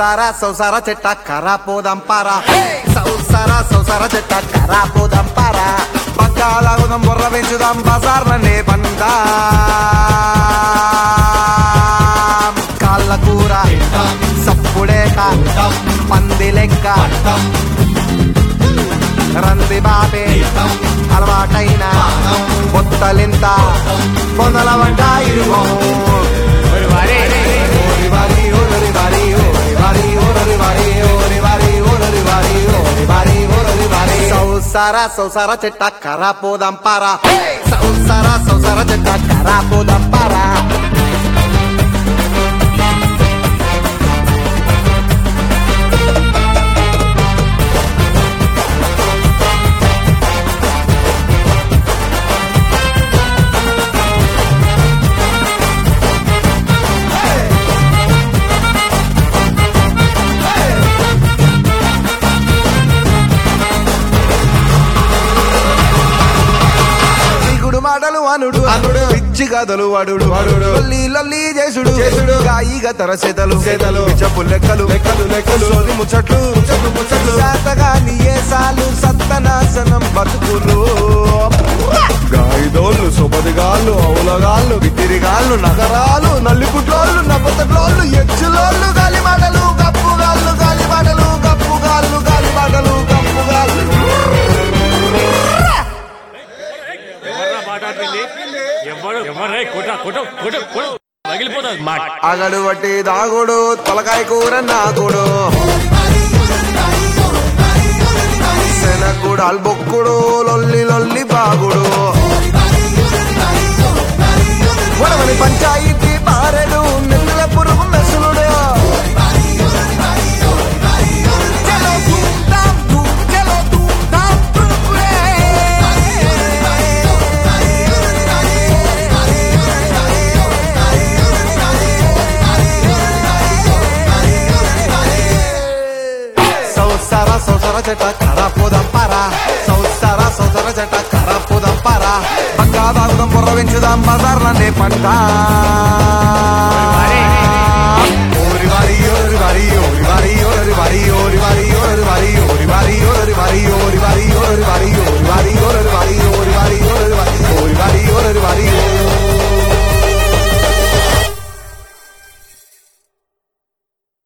సౌసార సౌసార చెట్ట కరా పోదాం పారా సౌసార సౌసార చెట్ట కరా పోదాం పారా పక్కాలాగుదాం బుర్ర పెంచుదాం బజార్లనే పందా కాళ్ళ కూర సప్పుడేక పంది లెక్క రంది బాబే అలవాటైన కొత్తలింత పొందల వంట ఇరుగో సౌసార సౌసార చెట్ట కరా పోదాం పారా సౌసార సౌసార చెట్ట కరా పోదాం పారా దిగుడు మాటలు అనుడు అనుడు పిచ్చి కథలు వాడుడు వాడుడు లొల్లి లొల్లి చేసుడు చేసుడు గాయిగా తర చేతలు చేతలు పిచ్చపు లెక్కలు లెక్కలు లెక్కలు సోది ముచ్చట్లు ముచ్చట్లు ముచ్చట్లు శాతగాని ఏసాలు సత్తనాశనం బతుకులు గాయిదోళ్ళు సుపదిగాళ్ళు అవులగాళ్ళు బిత్తిరిగాళ్ళు నగరాలు నల్లిపుట్లోళ్ళు నవ్వతట్లోళ్ళు ఎచ్చులోళ్ళు గాలి మాటలు గప్పుగాళ్ళు గాలి మాటలు గప్పుగాళ్ళు గాలి మాటలు గప్పుగాళ్ళు ఎవర్రా మాట్లాడుతుంది ఎవరు ఎవరే కొట కొట కొట కొట పగిలిపోతుంది మాట అగడు బట్టి దాగుడు తలకాయ కూర నాకుడు శనగుడు అల్బొక్కుడు లొల్లి లొల్లి బాగుడు వడవని పంచాయితీ పారెడు నెల్లుల పురుగు మెసులుడు చలో ధూమ్ ధామ్ ధూమ్, చలో ధూమ్ ధామ్ తురుకులే. సౌసార సౌసార చెట్ట కర పోదాం పారా సౌసార సౌసార చెట్ట కర పోదాం పారా పక్కా దాగుదాం బుర్ర పెంచుదాం బజార్లనే పంట